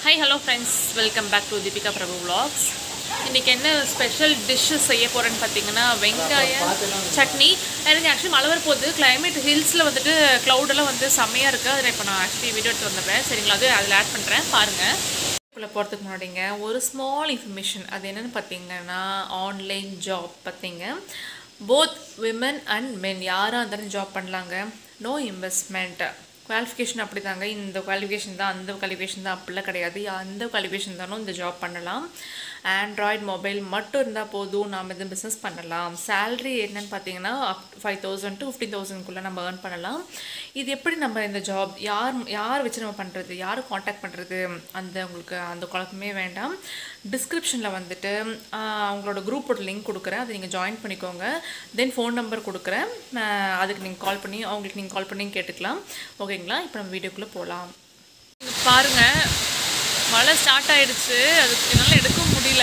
Hi hello friends welcome back to Deepika Prabhu vlogs இன்றைக்கி என்ன special dish செய்ய போகிறேன்னு பார்த்தீங்கன்னா வெங்காய சட்னி எனக்கு ஆக்சுவலி மழை வர போகுது கிளைமேட் ஹில்ஸில் வந்துட்டு க்ளவுடெல்லாம் வந்து செம்மையாக இருக்குது அதில் இப்போ நான் ஆக்சுவலி வீடியோ எடுத்து வந்துடுறேன் சரிங்களா அது அதில் ஆட் பண்ணுறேன் பாருங்கள் உள்ள போகிறதுக்கு முன்னாடிங்க ஒரு ஸ்மால் இன்ஃபர்மேஷன் அது என்னென்னு பார்த்தீங்கன்னா ஆன்லைன் ஜாப் பார்த்தீங்க போத் விமன் அண்ட் மென் யாராக இருந்தாலும் ஜாப் பண்ணலாங்க நோ இன்வெஸ்ட்மெண்ட் குவாலிஃபிகேஷன் அப்படி தாங்க இந்த குவாலிஃபிகேஷன் தான் அந்த குவாலிஃபிகேஷன் தான் அப்படிலாம் கிடையாது அந்த குவாலிஃபிகேஷன் தானும் இந்த ஜாப் பண்ணலாம் ஆண்ட்ராய்டு மொபைல் மட்டும் இருந்தால் போதும் நாம் இது பிஸ்னஸ் பண்ணலாம் சேல்ரி என்னன்னு பார்த்தீங்கன்னா up five thousand to fifteen தௌசண்ட்குள்ளே நம்ம ஏர்ன் பண்ணலாம் இது எப்படி நம்ம இந்த ஜாப் யார் யார் வச்சு நம்ம பண்ணுறது யார் காண்டாக்ட் பண்ணுறது அந்த உங்களுக்கு அந்த குழப்பமே வேண்டாம் டிஸ்கிரிப்ஷனில் வந்துட்டு ஆஹ், அவங்களோட குரூப்போட லிங்க் கொடுக்குறேன் அதை நீங்கள் ஜாயின் பண்ணிக்கோங்க தென் ஃபோன் நம்பர் கொடுக்குறேன் ஆஹ், அதுக்கு நீங்கள் கால் பண்ணி அவங்களுக்கு நீங்கள் கால் பண்ணி கேட்டுக்கலாம் ஓகேங்களா இப்போ நம்ம வீடியோக்குள்ளே போகலாம் பாருங்க மழை ஸ்டார்ட் ஆயிடுச்சு அதுக்கு என்னால் எடுக்கவும் முடியல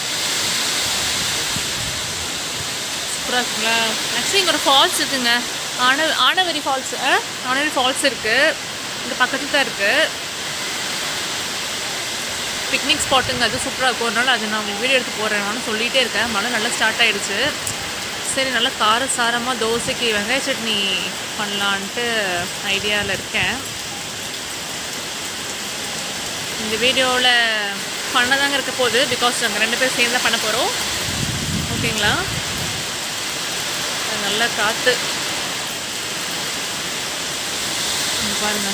சூப்பராக இருக்குங்களா ஆக்சுவலி இங்கே ஒரு ஃபால்ஸ் இருக்குங்க ஆன ஆனவரி ஃபால்ஸ் ஆனவரி ஃபால்ஸ் இருக்குது இங்கே பக்கத்தில் தான் இருக்குது பிக்னிக் ஸ்பாட்டுங்க அது சூப்பராக இருக்கும் அதனால அது நான் உங்களுக்கு வீடியோ எடுத்து போடுறேன் நானும் சொல்லிகிட்டே இருக்கேன் மழை நல்லா ஸ்டார்ட் ஆயிடுச்சு சரி நல்லா காரசாரமாக தோசைக்கு வெங்காய சட்னி பண்ணலான்ட்டு ஐடியாவில் இருக்கேன் இந்த வீடியோவில் பண்ணதாங்க இருக்க போகுது பிகாஸ் நாங்கள் ரெண்டு பேரும் சேர்ந்து தான் பண்ண போகிறோம் ஓகேங்களா அது நல்லா காற்று இங்க பாருங்க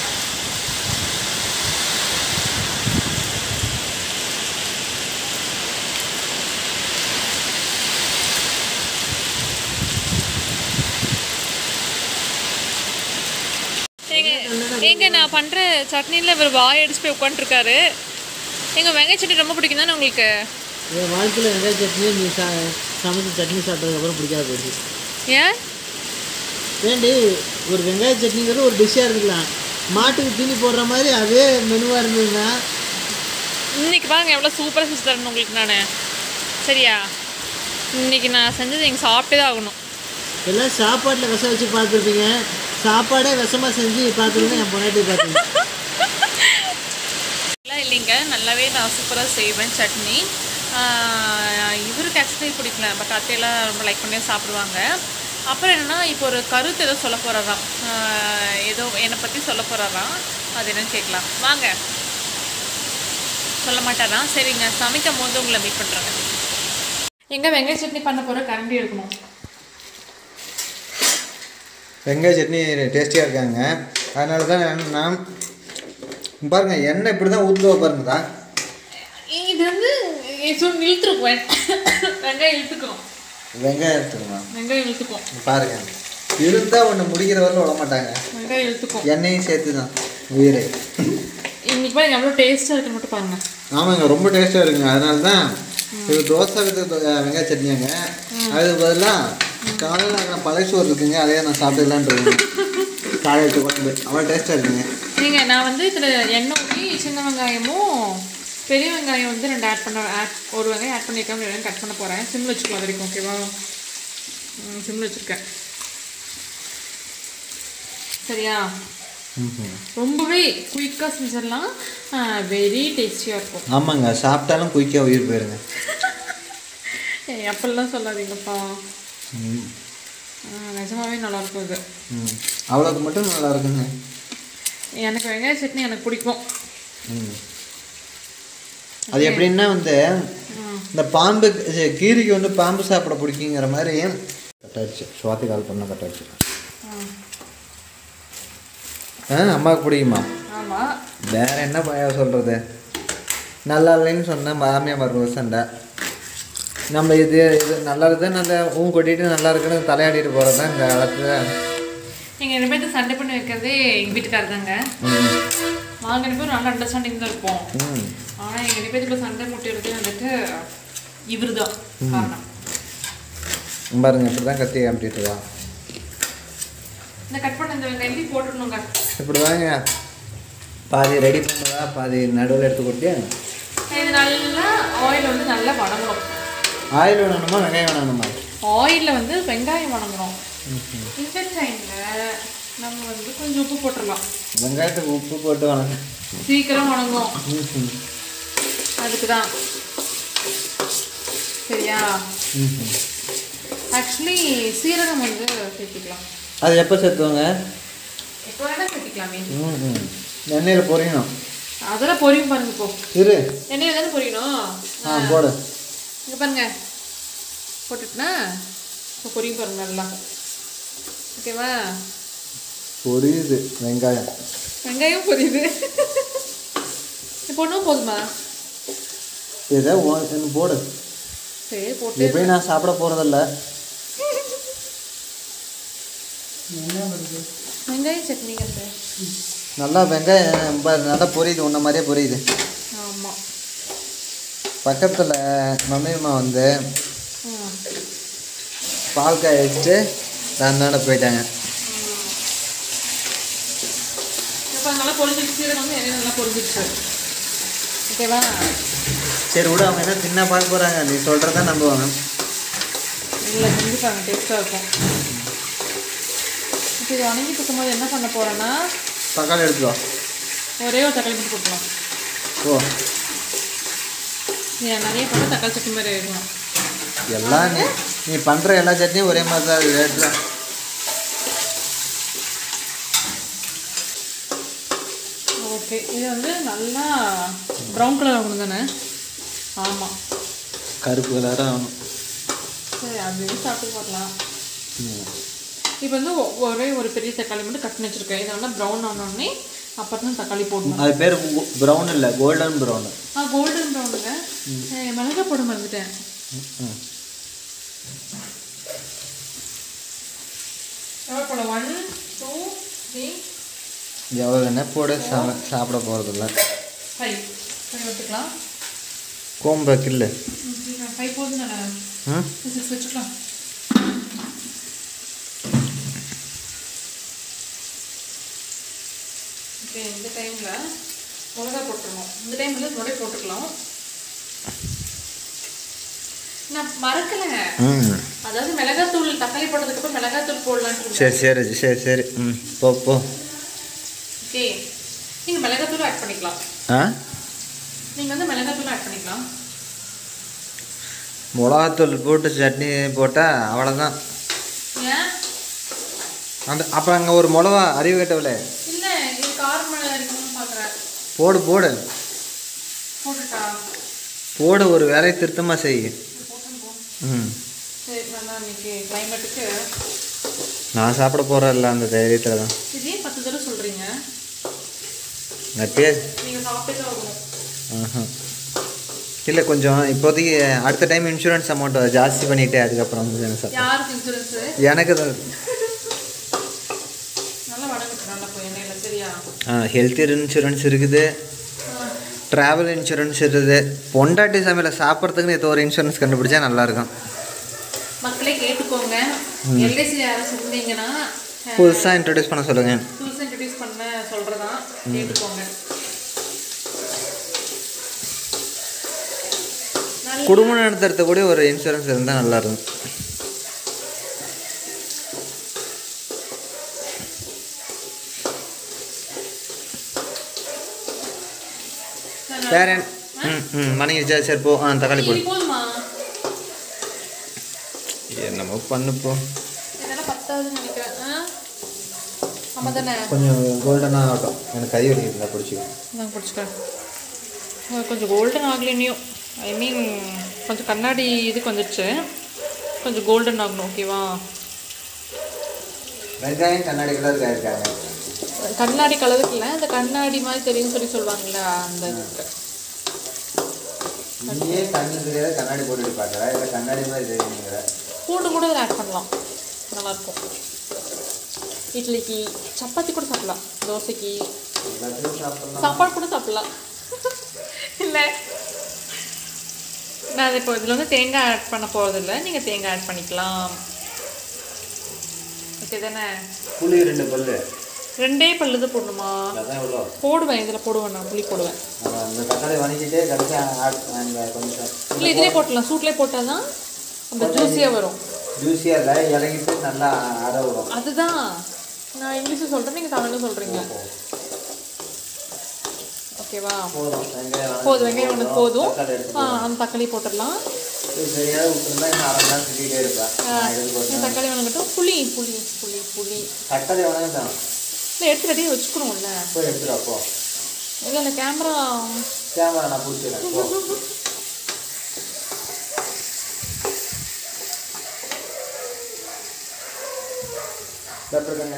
எங்க எங்க நான் பண்ணுற சட்னியில் இவர் வாய் அடிச்சு போய் உட்காந்துருக்காரு எங்கள் வெங்காய சட்னி ரொம்ப பிடிக்கும் தானே உங்களுக்கு என் வாழ்க்கையில் வெங்காய சட்னி நீ சா சமைச்சு சட்னி சாப்பிட்டதுக்கப்புறம் பிடிக்காது போயிடுச்சு ஏன் ஏண்டி ஒரு வெங்காய சட்னிங்கிறது ஒரு டிஷ்ஷாக இருக்கலாம் மாட்டுக்கு தீனி போடுற மாதிரி அதே மெனுவாக இருந்ததுன்னா இன்னைக்கு பாருங்க எவ்வளோ சூப்பராக செஞ்சு தரணும் உங்களுக்கு நான் சரியா இன்னைக்கு நான் செஞ்சது நீங்கள் சாப்பிட்டே தான் ஆகணும் எல்லாம் சாப்பாட்டில் விஷம் வச்சு பார்த்துருப்பீங்க சாப்பாடே விஷமாக செஞ்சு பார்த்துருங்க என் பொண்டாட்டி பார்த்தீங்க எல்லாம் இல்லைங்க நல்லாவே நான் சூப்பராக செய்வேன் சட்னி ஆஹ் இவருக்கு ஆக்சுவலி பிடிக்கல பட் அத்தையெல்லாம் ரொம்ப லைக் பண்ணி சாப்பிடுவாங்க அப்புறம் என்னென்னா இப்போ ஒரு கருத்து ஏதோ சொல்ல போகிறாராம் ஏதோ என்னை பற்றி சொல்ல போகிறாராம் அது என்னன்னு கேட்கலாம் வாங்க சொல்ல மாட்டாராம் சரிங்க சமைக்கும் போது உங்களை மீட் பண்ணுறாங்க எங்கே வெங்காய சட்னி பண்ண போகிற கரண்டி எடுக்கணும் வெங்காய சட்னி டேஸ்டியாக இருக்காங்க அதனால தான் நான் பாருங்கள் எண்ணெய் இப்படி தான் ஊற்றுவா பாருங்கதா இது வந்து சொல் இழுத்துருக்குவேன் வெங்காயம் இழுத்துக்கும் வெங்காயம் எடுத்துக்கலாம் வெங்காயம் இழுத்துக்கும் பாருங்க இருந்தால் ஒன்று முடிக்கிற வரல விட மாட்டாங்க வெங்காயம் இழுத்துக்கும் எண்ணெயும் சேர்த்து தான் உயிரே இன்னைக்கு பாருங்க எவ்வளோ டேஸ்ட்டாக இருக்குன்னு மட்டும் பாருங்க ஆமாங்க ரொம்ப டேஸ்ட்டாக இருக்குங்க அதனால தான் இது தோசை வித்து தோ- அஹ் வெங்காய சட்னியாங்க அதுக்கு பதிலாக காலையில் நான் பழைய சோறு இருக்குங்க அதையே நான் சாப்பிட்டுக்கலான்னு இருக்கேன் காலை எடுத்து குழம்பு அவ்வளோ டேஸ்ட்டாக இருக்குங்க நீங்கள் நான் வந்து இதில் எண்ணெய் ஊற்றி சின்ன வெங்காயமும் பெரிய வெங்காயம் வந்து ரெண்டு ஆட் பண்ண ஆட் ஒரு வெங்காயம் ஆட் பண்ணியிருக்கேன் வெங்காயம் கட் பண்ண போகிறேன் சிம்மில் வச்சுக்கலாம் அது வரைக்கும் ஓகேவா சிம்மில் வச்சுருக்கேன் சரியா ரொம்பவே குயிக்காக செஞ்சிடலாம் வெரி டேஸ்டியாக இருக்கும் ஆமாங்க சாப்பிட்டாலும் குயிக்காக உயிர் போயிருங்க ஏய், அப்படிலாம் சொல்லாதீங்கப்பா ம் ஆ, நிஜமாவே நல்லா இருக்கும் இது ம் அவ்வளோக்கு மட்டும் நல்லா இருக்குங்க எனக்கு வெங்காய சட்னி எனக்கு பிடிக்கும் ம் அது எப்படின்னா வந்து ம். இந்த பாம்பு ச்சே, கீரிக்கு வந்து பாம்பு சாப்பிட பிடிக்குங்கிற மாதிரி கட்டாச்சு சுவாத்தி கால் பண்ண கட்டாச்சு ஆ அம்மாவுக்கு பிடிக்குமா ஆமாம் வேற என்ன பையா சொல்கிறது நல்லா இல்லைன்னு சொன்னேன் மாமியா மருமக சண்டை நம்ம இது இது நல்லா இருக்குது நல்ல ஊன் கொட்டிட்டு நல்லா இருக்குன்னு தலையாடிட்டு போகிறது தான் இந்த காலத்தில் நீங்கள் ரெண்டு பேர்த்து சண்டை பண்ணி வைக்கிறதே எங்கள் வீட்டுக்காரர் தாங்க நாங்கள் ரெண்டு பேரும் நல்ல அண்டர்ஸ்டாண்டிங் தான் இருப்போம் ம் ஆனால் எங்கள் ரெண்டு பேருக்குள்ள சண்டை முட்டிடுறது வந்துட்டு இவர் தான் காரணம் பாருங்க இப்படி தான் கத்தி காமிச்சிட்டு வா இந்த கட் பண்ண இந்த வெங்காயம் எப்படி போட்டுடணுங்க இப்படி தாங்க பாதி ரெடி பண்ணுவா பாதி நடுவில் எடுத்து கொட்டி இது நல்லா ஆயில் வந்து நல்லா வணங்கணும் ஆயில் வேணுமா வெங்காயம் வேணுமா ஆயிலில் வந்து வெங்காயம் வணங்கணும் இந்த டைமில் நம்ம வந்து கொஞ்சம் உப்பு போட்டுடலாம் வெங்காயத்துக்கு உப்பு போட்டு வணங்க சீக்கிரம் வணங்கும் அதுக்கு தான் சரியா ம் ஆக்சுவலி சீரகம் வந்து சேர்த்திக்கலாம் அது எப்போ சேர்த்துவாங்க எப்போ வேணால் சேர்த்திக்கலாமே ம் ம் எண்ணெயில் பொரியணும் அதெல்லாம் பொரியும் பாருங்க இப்போ இரு எண்ணெயில் தானே பொரியணும் ஆ போடு இங்கே பாருங்க போட்டுட்டுனா இப்போ பொரியும் பாருங்க நல்லா ஓகேவா பொரியுது வெங்காயம் வெங்காயம் பொரியுது இப்போ ஒன்றும் போதுமா இதை ஒன்று போடு சரி போட்டு எப்படி நான் சாப்பிட போகிறதில்ல வெங்காயம் சட்னிங்கிறது நல்லா வெங்காயம் ப- நல்லா பொரியுது உன்ன மாதிரியே பொரியுது ஆமாம் பக்கத்தில் மம்மியம்மா வந்து ம் பால் காய வச்சுட்டு தன்னாட போயிட்டாங்க இப்போ நல்லா பொரிஞ்சிருச்சு சீரகம் வந்து எண்ணெய் நல்லா பொரிஞ்சிருச்சு ஓகேவா சரி விடு அவங்க என்ன தின்ன பார்க்க போகிறாங்க நீ சொல்கிறத நம்புவாங்க இல்லை செஞ்சுப்பாங்க டேஸ்ட்டாக இருக்கும் இப்போ இது வணங்கிட்டு இருக்கும்போது என்ன பண்ண போகிறேன்னா தக்காளி எடுத்துக்கோ ஒரே ஒரு தக்காளி மட்டும் போட்டுக்கலாம் ஓ நீ நிறைய போட்டு தக்காளி சட்னி மாதிரி ஆயிடணும் எல்லாம் நீ நீ பண்ணுற எல்லா சட்னியும் ஒரே மாதிரி தான் இருக்குது எடுத்துக்கலாம் ஓகே இது வந்து நல்லா ப்ரௌன் கலர் ஆகணும் தானே ஆமாம் கருப்பு கலராக ஆகணும் சரி அது சாப்பிட்டு பார்க்கலாம் இப்போ வந்து ஒ- ஒரே ஒரு பெரிய தக்காளி மட்டும் கட் பண்ணி வச்சிருக்கேன் இதை நல்லா ப்ரௌன் ஆனோடனே அப்புறம் தான் தக்காளி போடணும் அது பேர் ப்ரௌன் இல்லை கோல்டன் ப்ரௌனு ஆ கோல்டன் ப்ரௌனுங்க மிளகா போட மறந்துட்டேன் ம் எவ்வளோ போட ஒன் டூ த்ரீ எவ்வளோ என்ன போட சா- சாப்பிட போகிறதில்ல ஃபைவ் ஃபைவ் எடுத்துக்கலாம் கோம்பை கில்லு ஃபைவ் போதும் தானே ம் சிக்ஸ் வச்சுக்கலாம் ஓகே இந்த டைமில் மிளகா போட்டுருவோம் இந்த டைமில் மிளகா போட்டுக்கலாம் நான் மறக்கலை ம் அதாவது மிளகாத்தூள் தக்காளி போட்டதுக்கப்புறம் மிளகாத்தூள் போடலான்ட்டு இருந்தேன் சரி சரி சரி சரி ம் போ போ ஓகே நீங்கள் மிளகாத்தூள் ஆட் பண்ணிக்கலாம் ஆ நீங்கள் வந்து மிளகாத்தூள் ஆட் பண்ணிக்கலாம் மிளகாத்தூள் போட்டு சட்னி போட்டால் அவ்வளோதான் ஏன் அந்த அப்போ அங்கே ஒரு மிளகா அறிவு கட்டவில்லை இல்லை இது காரம் மிளகா இருக்கணும்னு பார்க்குறேன் போடு போடு போட்டுட்டா போடு ஒரு வேலையை திருத்தமாக செய் போட்டேன் போ ம் சரி நல்லா இன்னைக்கு கிளைமேட்டுக்கு நான் சாப்பிட போகிறேன்ல அந்த தைரியத்தில் தான் இதே பத்து தடவை சொல்கிறீங்க நட்டியே நீங்கள் சாப்பிட்டு ஆகணும் ஆஹா இல்லை கொஞ்சம் இப்போதைக்கு அடுத்த டைம் இன்சூரன்ஸ் அமௌண்ட் ஜாஸ்தி பண்ணிவிட்டு அதுக்கப்புறம் வந்து எனக்கு சாப்பிட யாருக்கு இன்சூரன்ஸு எனக்கு தான் நல்லா வணங்கிட்டு நல்லா போய் எண்ணெயில் சரியா ஹெல்த் இன்சூரன்ஸ் இருக்குது ட்ராவல் இன்சூரன்ஸ் இருக்குது பொண்டாட்டி சமையல சாப்பிட்றதுக்குன்னு ஏதோ ஒரு இன்சூரன்ஸ் கண்டுபிடிச்சா நல்லாயிருக்கும் மக்களே கேட்டுக்கோங்க எல்ஐசி யாராச்சும் இருந்தீங்கன்னா புதுசாக இன்ட்ரடியூஸ் பண்ண சொல்லுங்கள் புதுசாக இன்ட்ரடியூஸ் பண்ண சொல்கிறதான் கேட்டுக்கோங்க நல்ல- குடும்பம் நடத்துறது கூட ஒரு இன்சூரன்ஸ் இருந்தால் நல்லாயிருக்கும் நல்லா- வேற என்ன? ம் ம் மணிக்கு சரி போ ஆ தக்காளி போடு இது போதுமா என்னமோ பண்ணுப்போ இதெல்லாம் பத்தாதுன்னு நினைக்கிறேன் ஆ ஆமாம் தானே கொஞ்சம் கோல்டனாக ஆகட்டும் எனக்கு கை வலிக்கிறதா பிடிச்சிக்கோ நான் பிடிச்சிக்கிறேன் கொஞ்சம் கோல்டன் ஆகலைனியும் ஐ மீன் கொஞ்சம் கண்ணாடி இதுக்கு வந்துடுச்சு கொஞ்சம் கோல்டன் ஆகணும் ஓகேவா வெங்காயம் கண்ணாடி கலர் இருக்காங்க கண்ணாடி கலருக்கு இல்லை அந்த கண்ணாடி மாதிரி தெரியும்னு சொல்லி சொல்லுவாங்கல்ல அந்த இதுக்கு நீயே கண்ணு தெரியாத கண்ணாடி போட்டுட்டு பார்க்குற இல்லை கண்ணாடி மாதிரி தெரியுங்கிற பூண்டு கூட இதில் ஆட் பண்ணலாம் நல்லாயிருக்கும் இட்லிக்கு சப்பாத்தி கூட சாப்பிடலாம் தோசைக்கு எல்லாத்தையும் சாப்பிடலாம் சாப்பாடு கூட சாப்பிடலாம் இல்லை நான் இப்போ இதில் வந்து தேங்காய் ஆட் பண்ண போகிறதில்ல நீங்கள் தேங்காய் ஆட் பண்ணிக்கலாம் ஓகே தானே புளி ரெண்டு பல்லு ரெண்டே பல்லு தான் போடணுமா அதான் எவ்வளோ போடுவேன் இதில் போடுவேன் நான் புளி போடுவேன் நம்ம அந்த தக்காளி வதக்கிட்டே கடைசியாக ஆட் அந்த கொஞ்சம் இல்லை இதிலே போட்டலாம் சூட்லேயே போட்டால் தான் அந்த ஜூஸியாக வரும் ஜூஸியாக இல்லை இறங்கிட்டு நல்லா அரை விடும் அதுதான் நான் இங்கிலீஷில் சொல்கிறேன் நீங்கள் தமிழில் சொல்கிறீங்க ஓகேவா போதும் வெங்காயம் போதும் வெங்காயம் ஒன்று போதும் தக்காளி எடுத்து ஆ, அந்த தக்காளி போட்டுடலாம் இது சரியாக விட்டுருந்தா இன்னும் அரை மணி நேரம் திட்டிகிட்டே இருப்பேன் நான் இதுக்கு ஒரு இந்த தக்காளி வணங்கட்டும் புளி புளி புளி புளி தக்காளி வணங்கிட்டான் இல்லை எடுத்து ரெடியாக வச்சுக்கணும்ல போய் எடுத்துடா போ இல்லை அந்த கேமரா கேமரா நான் பிடிச்சிடுறேன் போ பெப்பர் தானே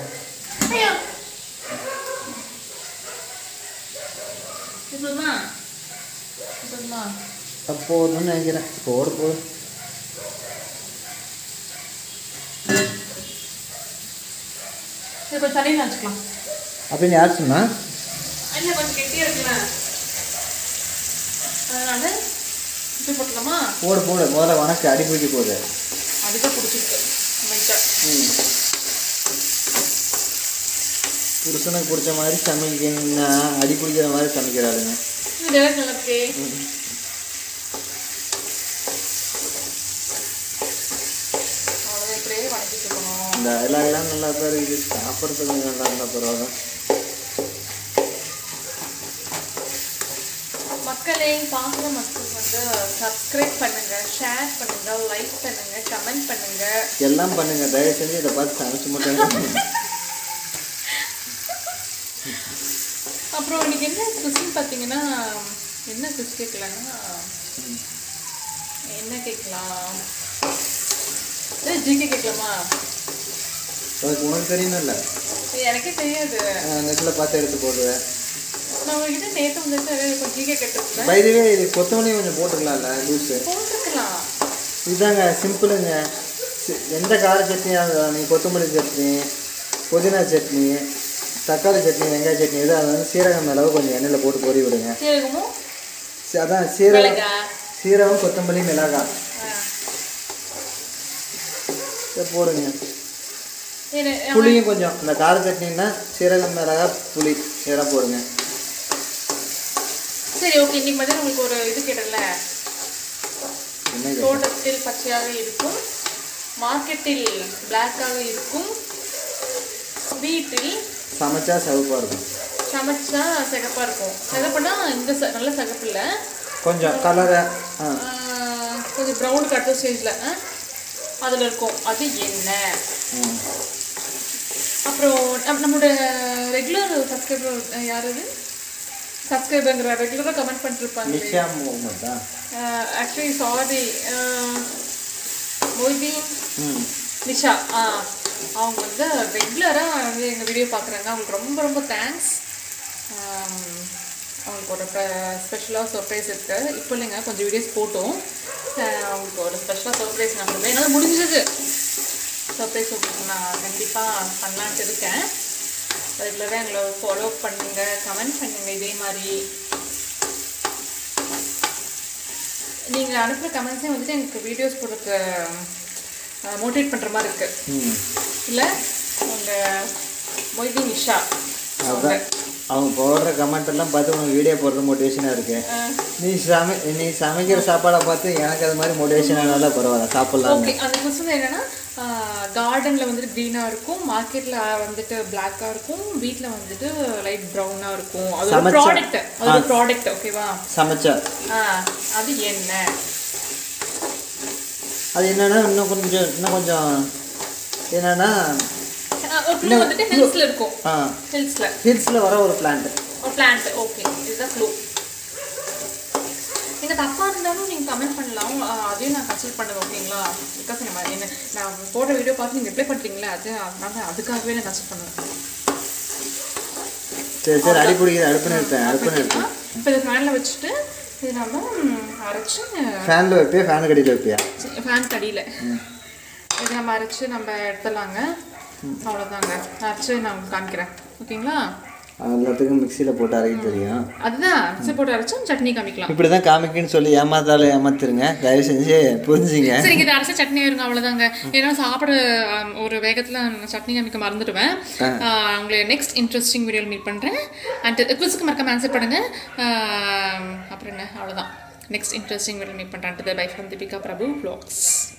இதுதான் இதுதான் போதும்னு நினைக்கிறேன் போடு போடு இது கொஞ்சம் தண்ணியில் வச்சுக்கலாம் அப்படின்னு யார் சொன்னா இல்லை கொஞ்சம் கெட்டியாக இருக்குல்ல அதனால இப்படி போட்டுக்கலாமா போடு போடு முதல்ல வணக்கு அடி பிடிக்க போகுது அதுதான் பிடிச்சிருக்கு லைட்டாக ம் புருஷனுக்கு பிடிச்ச மாதிரி சமைக்கணும்னா அடி பிடிக்கிற மாதிரி சமைக்கிறாளுங்க இது எல்லாம் நல்லா இருக்கே அவ்வளோதான் இப்படியே வணக்கிட்டு இருக்கணும் இந்த எல்லாம் நல்லா தான் இருக்குது சாப்பிட்றதுக்கு கொஞ்சம் நல்லா இருந்தால் பரவாயில்ல மக்களே பார்க்குற மக்கள் வந்து சப்ஸ்கிரைப் பண்ணுங்க ஷேர் பண்ணுங்க லைக் பண்ணுங்க கமெண்ட் பண்ணுங்க எல்லாம் பண்ணுங்க தயவு செஞ்சு இதை பார்த்து சமைச்சு மட்டும் அப்புறம் இன்னைக்கு என்ன குசின் பார்த்தீங்கன்னா என்ன குஸ் கேட்கலான்னா என்ன கேட்கலாம் ஜிகே கேட்கலாமா உனக்கு உனக்கு தெரியணும்ல இது எனக்கே தெரியாது நெட்டில் பார்த்து எடுத்து போடுவேன் நான் உங்ககிட்ட நேற்று வந்துட்டு கொஞ்சம் ஜிகே கேட்டிருந்தேன் பைதவே இது கொத்தமல்லி கொஞ்சம் போட்டுக்கலாம்ல லூஸு போட்டுக்கலாம் இதாங்க சிம்பிளுங்க சி- எந்த கார சட்னியாக இருந்தாலும் நீ கொத்தமல்லி சட்னி புதினா சட்னி தக்காளி சட்னி வெங்காய சட்னி எதாக இருந்தாலும் சீரகம் அளவு கொஞ்சம் எண்ணெயில் போட்டு பொரி விடுங்க சீரகமும் சி- அதான் சீரகம் மிளகா சீரகம் கொத்தமல்லி மிளகாய் ஆ. இதை போடுங்க இது- புளியும் கொஞ்சம் இந்த கார சட்னின்னா சீரகம் மிளகாய் புளி இதெல்லாம் போடுங்க சரி ஓகே இன்னைக்கு மதியம் உங்களுக்கு ஒரு இது கேட்டல என்ன இது? தோட்டத்தில் பச்சையாக இருக்கும் மார்க்கெட்டில் பிளாக்காக இருக்கும் வீட்டில் சமைச்சா சவுப்பாக இருக்கும் சமைச்சா சிகப்பா இருக்கும் சிகப்புனா இந்த ச- நல்ல சிகப்பு இல்லை கொஞ்சம் கலரை ஆ ஆஹ், கொஞ்சம் ப்ரௌன் கட்ட ஸ்டேஜில் அதில் இருக்கும் அது என்ன ம். அப்புறம் நம்ம- நம்மளோட ரெகுலர் சப்ஸ்கிரைபர் யார் அது சப்ஸ்கிரைபருங்கிற ரெகுலராக கமெண்ட் பண்ணிட்டுருப்பாங்க நிஷா முகமதா ஆக்சுவலி சாரி மொய்தீன் ம் நிஷா ஆ அவங்க வந்து ரெகுலராக வந்து எங்கள் வீடியோ பார்க்குறாங்க அவங்களுக்கு ரொம்ப ரொம்ப தேங்க்ஸ் அவங்களுக்கு ஒரு ஸ்பெஷலாக சர்ப்ரைஸ் இருக்குது இப்போ இல்லைங்க கொஞ்சம் வீடியோஸ் போட்டோம் ஆஹ் அவங்களுக்கு ஒரு ஸ்பெஷலாக சர்ப்ரைஸ் நான் சொல்லுவேன் என்னால் முடிஞ்சது சர்ப்ரைஸ் உங்களுக்கு நான் கண்டிப்பாக பண்ணலான்ட்டு இருக்கேன் ரெகுலராக எங்களை ஃபாலோ பண்ணுங்க கமெண்ட் பண்ணுங்க இதே மாதிரி நீங்கள் அனுப்புகிற கமெண்ட்ஸே வந்துட்டு எனக்கு வீடியோஸ் போடுறதுக்கு மோட்டிவேட் பண்ணுற மாதிரி இருக்கு ம் இல்லை உங்கள் மொய்தி நிஷா அவங்க அதான் அவங்க போடுற கமெண்ட் எல்லாம் பார்த்து உனக்கு வீடியோ போடுறது மோட்டிவேஷனாக இருக்கு நீ சமை நீ சமைக்கிற சாப்பாடை பார்த்து எனக்கு அது மாதிரி மோட்டிவேஷன் ஆனாலும் பரவாயில்ல சாப்பிட்லாம் ஓகே அந்த கொஸ்டின் என்னன்னா கார்டனில் வந்துட்டு க்ரீனாக இருக்கும் மார்க்கெட்டில் வந்துட்டு பிளாக்காக இருக்கும் வீட்டில் வந்துட்டு லைட் ப்ரௌனாக இருக்கும் அது ஒரு சமைச்சா- ப்ராடக்ட் அது ஒரு ப்ராடக்ட் ஓகேவா சமைச்சா ஆ அது என்ன அது என்னன்னா இன்னும் கொஞ்சம் இன்னும் கொஞ்சம் என்னன்னா க்ளூ வந்துட்டு ஹில்ஸில் இருக்கும் ஆ ஹில்ஸில் ஹில்ஸில் வர ஒரு பிளான்ட் ஒரு பிளான்ட் ஓகே இதுதான் க்ளூ நீங்கள் தப்பாக இருந்தாலும் நீங்கள் கமெண்ட் பண்ணலாம் ஆஹ் அதையும் நான் கன்சல்ட் பண்ணுவேன் ஓகேங்களா பிகாஸ் நம்ம என்ன நான் போடுற வீடியோ பார்த்து நீங்கள் ரிப்ளை பண்ணுறீங்களா அது அதனால அதுக்காகவே நான் கன்சல்ட் பண்ணுவேன் சரி சரி அடி பிடிக்குது அடுப்பு நிறுத்தேன் அடுப்பு நிறுத்தேன் இப்போ இது ஃபேனில் வச்சுட்டு இது நம்ம ம், அரைச்சு ஃபேனில் வைப்பியா ஃபேன் கடியில் வைப்பியா ஃபேன் கடியில் இது நம்ம அரைச்சு நம்ம எடுத்துடலாங்க அவ்வளோதாங்க அரைச்சு நான் உங்களுக்கு காமிக்கிறேன் ஓகேங்களா எல்லாத்துக்கும் மிக்சியில் போட்டு அரைக்க தெரியும் அதுதான் மிக்ஸி போட்டு அரைச்சு சட்னி காமிக்கலாம் இப்படி தான் காமிக்குன்னு சொல்லி ஏமாத்தாலும் ஏமாத்துருங்க தயவு செஞ்சு புரிஞ்சுங்க சரி இது அரைச்ச சட்னி ஆயிருங்க அவ்வளோதாங்க ஏன்னா சாப்பிட ஆம், ஒரு வேகத்தில் சட்னி காமிக்க மறந்துடுவேன் ஆஹ் உங்களை நெக்ஸ்ட் இன்ட்ரெஸ்டிங் வீடியோவில் மீட் பண்ணுறேன் அண்ட் குவிஸுக்கு மறக்காம ஆன்சர் பண்ணுங்க ஆஹ் அப்புறம் என்ன அவ்வளோதான் நெக்ஸ்ட் இன்ட்ரெஸ்டிங் வீடியோ மீட் பண்ணுறேன் bye from Deepika Prabhu vlogs